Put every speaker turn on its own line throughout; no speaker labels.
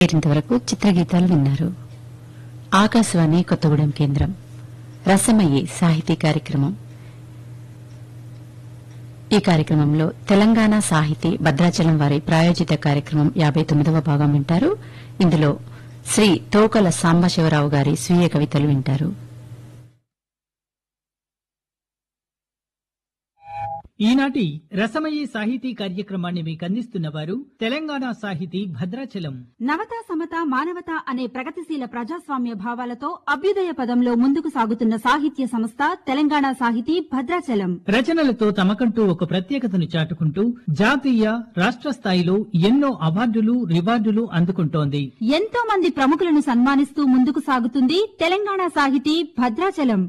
ఇంతవరకు చిత్రగీతాలు విన్నారు ఆకాశవాణి కొత్తగూడెం కేంద్రం రసమయ్యి సాహితీ కార్యక్రమం ఈ కార్యక్రమంలో తెలంగాణ సాహితీ భద్రాచలం వారి ప్రాయోజిత కార్యక్రమం యాబై తొమ్మిదవ భాగం వింటారు ఇందులో శ్రీ తోకల సాంబశివరావు గారి స్వీయ కవితలు వింటారు
ఈనాటి రసమయీ సాహితీ కార్యక్రమాన్ని మీకు అందిస్తున్న వారు తెలంగాణ సాహితీ భద్రాచలం
నవత సమత మానవత అనే ప్రగతిశీల ప్రజాస్వామ్య భావాలతో అభ్యుదయ పదంలో ముందుకు సాగుతున్న సాహిత్య సంస్థ తెలంగాణ సాహితీ భద్రాచలం
రచనలతో తమకంటూ ఒక ప్రత్యేకతను చాటుకుంటూ జాతీయ రాష్ట్ర స్థాయిలో ఎన్నో అవార్డులు రివార్డులు అందుకుంటోంది
ఎంతో మంది ప్రముఖులను సన్మానిస్తూ ముందుకు సాగుతుంది తెలంగాణ సాహితీ భద్రాచలం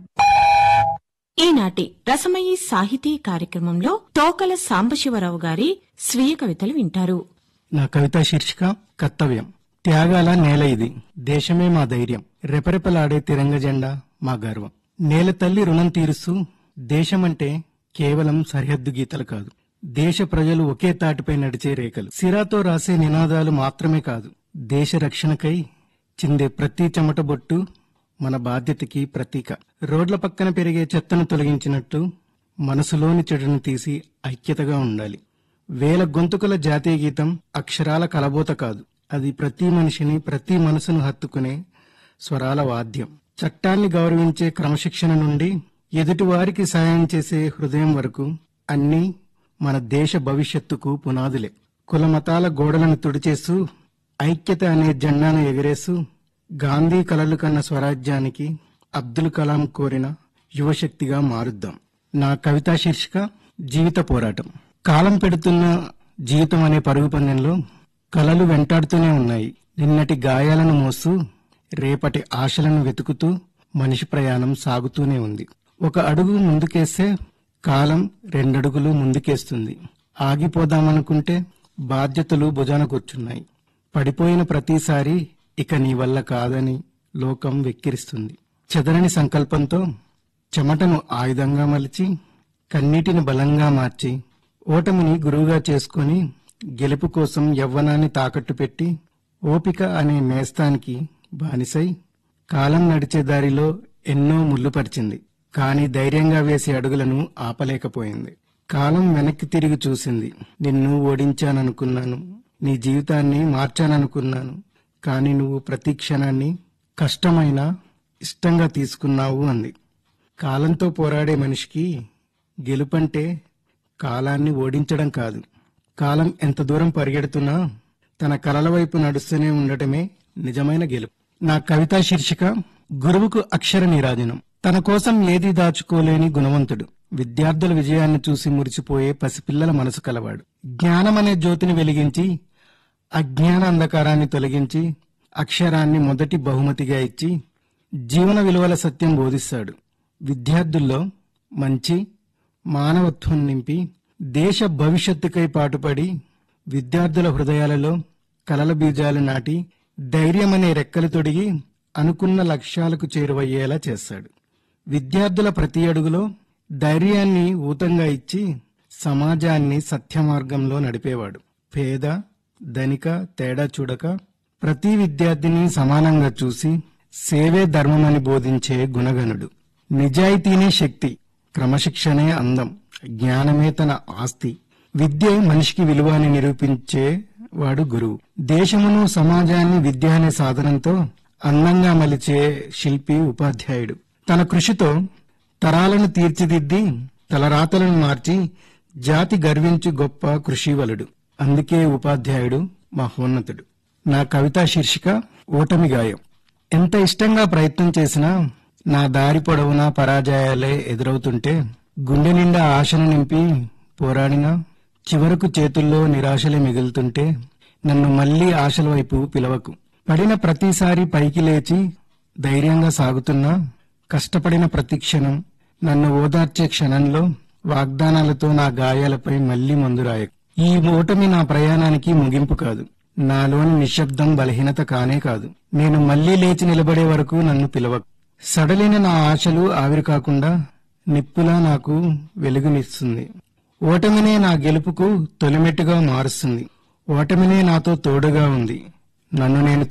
ఈనాటి రసమయీ సాహితీ కార్యక్రమంలో తోకల సాంబశివరావు గారి స్వీయ కవితలు వింటారు
నా కవిత శీర్షిక కర్తవ్యం త్యాగాల నేల ఇది దేశమే మా ధైర్యం రెపరెపలాడే తిరంగ జెండా మా గర్వం నేల తల్లి రుణం తీరుస్తూ దేశమంటే కేవలం సరిహద్దు గీతలు కాదు దేశ ప్రజలు ఒకే తాటిపై నడిచే రేఖలు సిరాతో రాసే నినాదాలు మాత్రమే కాదు దేశ రక్షణకై చిందే ప్రతి చెమట బొట్టు మన బాధ్యతకి ప్రతీక రోడ్ల పక్కన పెరిగే చెత్తను తొలగించినట్టు మనసులోని చెడును తీసి ఐక్యతగా ఉండాలి వేల గొంతుకల జాతీయ గీతం అక్షరాల కలబోత కాదు అది ప్రతి మనిషిని ప్రతి మనసును హత్తుకునే స్వరాల వాద్యం చట్టాన్ని గౌరవించే క్రమశిక్షణ నుండి ఎదుటివారికి సాయం చేసే హృదయం వరకు అన్నీ మన దేశ భవిష్యత్తుకు పునాదులే కులమతాల గోడలను తుడిచేస్తూ ఐక్యత అనే జెండాను ఎగరేస్తూ గాంధీ కలలు కన్న స్వరాజ్యానికి అబ్దుల్ కలాం కోరిన యువశక్తిగా మారుద్దాం నా కవితా శీర్షిక జీవిత పోరాటం కాలం పెడుతున్న జీవితం అనే పరుగు పందెంలో కలలు వెంటాడుతూనే ఉన్నాయి నిన్నటి గాయాలను మోస్తూ రేపటి ఆశలను వెతుకుతూ మనిషి ప్రయాణం సాగుతూనే ఉంది ఒక అడుగు ముందుకేస్తే కాలం రెండడుగులు ముందుకేస్తుంది ఆగిపోదామనుకుంటే బాధ్యతలు భుజాన కూర్చున్నాయి పడిపోయిన ప్రతిసారి ఇక నీ వల్ల కాదని లోకం వెక్కిరిస్తుంది చెదరని సంకల్పంతో చెమటను ఆయుధంగా మలిచి కన్నీటిని బలంగా మార్చి ఓటమిని గురువుగా చేసుకొని గెలుపు కోసం యవ్వనాన్ని తాకట్టు పెట్టి ఓపిక అనే నేస్తానికి బానిసై కాలం నడిచే దారిలో ఎన్నో ముళ్ళుపరిచింది కాని ధైర్యంగా వేసే అడుగులను ఆపలేకపోయింది కాలం వెనక్కి తిరిగి చూసింది నిన్ను ఓడించాననుకున్నాను నీ జీవితాన్ని మార్చాననుకున్నాను కాని నువ్వు ప్రతి క్షణాన్ని కష్టమైన ఇష్టంగా తీసుకున్నావు అంది కాలంతో పోరాడే మనిషికి గెలుపంటే కాలాన్ని ఓడించడం కాదు కాలం ఎంత దూరం పరిగెడుతున్నా తన కలల వైపు నడుస్తూనే ఉండటమే నిజమైన గెలుపు నా కవితా శీర్షిక గురువుకు అక్షర నీరాజనం తన కోసం ఏది దాచుకోలేని గుణవంతుడు విద్యార్థుల విజయాన్ని చూసి మురిసిపోయే పసిపిల్లల మనసు కలవాడు జ్ఞానమనే జ్యోతిని వెలిగించి అజ్ఞాన అంధకారాన్ని తొలగించి అక్షరాన్ని మొదటి బహుమతిగా ఇచ్చి జీవన విలువల సత్యం బోధిస్తాడు విద్యార్థుల్లో మంచి మానవత్వం నింపి దేశ భవిష్యత్తుకై పాటుపడి విద్యార్థుల హృదయాలలో కలల బీజాలు నాటి ధైర్యమనే రెక్కలు తొడిగి అనుకున్న లక్ష్యాలకు చేరువయ్యేలా చేస్తాడు విద్యార్థుల ప్రతి అడుగులో ధైర్యాన్ని ఊతంగా ఇచ్చి సమాజాన్ని సత్యమార్గంలో నడిపేవాడు పేద ధనిక తేడా చూడక ప్రతి విద్యార్థిని సమానంగా చూసి సేవే ధర్మమని బోధించే గుణగణుడు నిజాయితీనే శక్తి క్రమశిక్షణే అందం జ్ఞానమే తన ఆస్తి విద్య మనిషికి విలువ అని నిరూపించే వాడు గురువు దేశమును సమాజాన్ని విద్య అనే సాధనంతో అందంగా మలిచే శిల్పి ఉపాధ్యాయుడు తన కృషితో తరాలను తీర్చిదిద్ది తలరాతలను మార్చి జాతి గర్వించు గొప్ప కృషివలుడు అందుకే ఉపాధ్యాయుడు మహోన్నతుడు నా కవితా శీర్షిక ఓటమి గాయం ఎంత ఇష్టంగా ప్రయత్నం చేసినా నా దారి పొడవునా పరాజయాలే ఎదురవుతుంటే గుండె నిండా ఆశను నింపి పోరాడినా చివరకు చేతుల్లో నిరాశలే మిగులుతుంటే నన్ను మళ్లీ ఆశల వైపు పిలవకు పడిన ప్రతిసారి పైకి లేచి ధైర్యంగా సాగుతున్నా కష్టపడిన ప్రతి క్షణం నన్ను ఓదార్చే క్షణంలో వాగ్దానాలతో నా గాయాలపై మళ్లీ మందురాయ ఈ ఓటమి నా ప్రయాణానికి ముగింపు కాదు నాలోని నిశ్శబ్దం బలహీనత కానే కాదు నేను మళ్లీ లేచి నిలబడే వరకు నన్ను పిలవకు సడలిన నా ఆశలు ఆవిరి కాకుండా నిప్పులా నాకు వెలుగునిస్తుంది ఓటమినే నా గెలుపుకు తొలిమెట్టుగా మారుస్తుంది ఓటమినే నాతో తోడుగా ఉంది నన్ను నేను